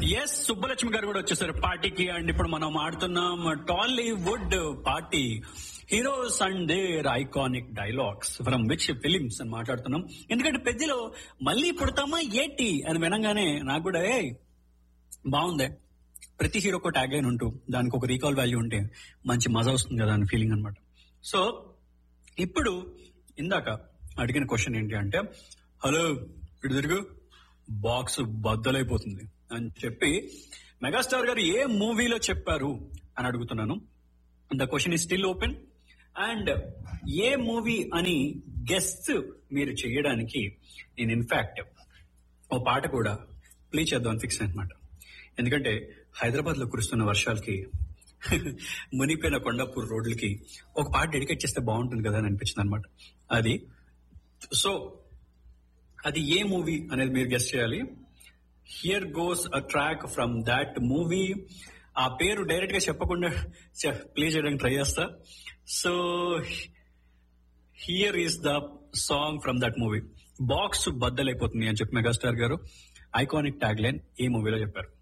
yes Subbalakshmi గారు కూడా వచ్చేసారు పార్టీకి అండ్ ఇప్పుడు మనం ఆడుతున్నాం Tollywood party heroes and their iconic dialogues from which films అని మాట్లాడుతున్నాం ఎందుకంటే పెద్దలో మళ్ళీ పుడతామా ఏటి అని వినంగానే నాకు కూడా ఏ బాగుందే ప్రతి హీరోకు ట్యాగ్ అయిన ఉంటూ దానికి ఒక రీకాల్ వాల్యూ ఉంటే మంచి మజా వస్తుంది కదా అని ఫీలింగ్ అనమాట సో ఇప్పుడు ఇందాక అడిగిన క్వశ్చన్ ఏంటి అంటే హలో ఇటు తిరుగు బాక్స్ బద్దలైపోతుంది అని చెప్పి మెగాస్టార్ గారు ఏ మూవీలో చెప్పారు అని అడుగుతున్నాను the question is still open and a movie అని గెస్ట్ మీరు చేయడానికి నేను ఇన్ఫాక్ట్ ఓ పాట కూడా ప్లే చేద్దాం ఫిక్స్ అనమాట ఎందుకంటే హైదరాబాద్ లో కురుస్తున్న వర్షాలకి మునిపోయిన కొండాపూర్ రోడ్లకి ఒక పాట డెడికేట్ చేస్తే బాగుంటుంది కదా అని అనిపించింది అనమాట అది సో అది ఏ మూవీ అనేది మీరు గెస్ట్ చేయాలి here goes a track from that movie ఆ పేరు డైరెక్ట్ గా చెప్పకుండా ప్లే చేయడానికి ట్రై చేస్తా so here is the song from that movie box బద్దలైపోతుంది అని చెప్పి మెగాస్టార్ గారు ఐకానిక్ ట్యాగ్ లైన్ ఈ మూవీలో చెప్పారు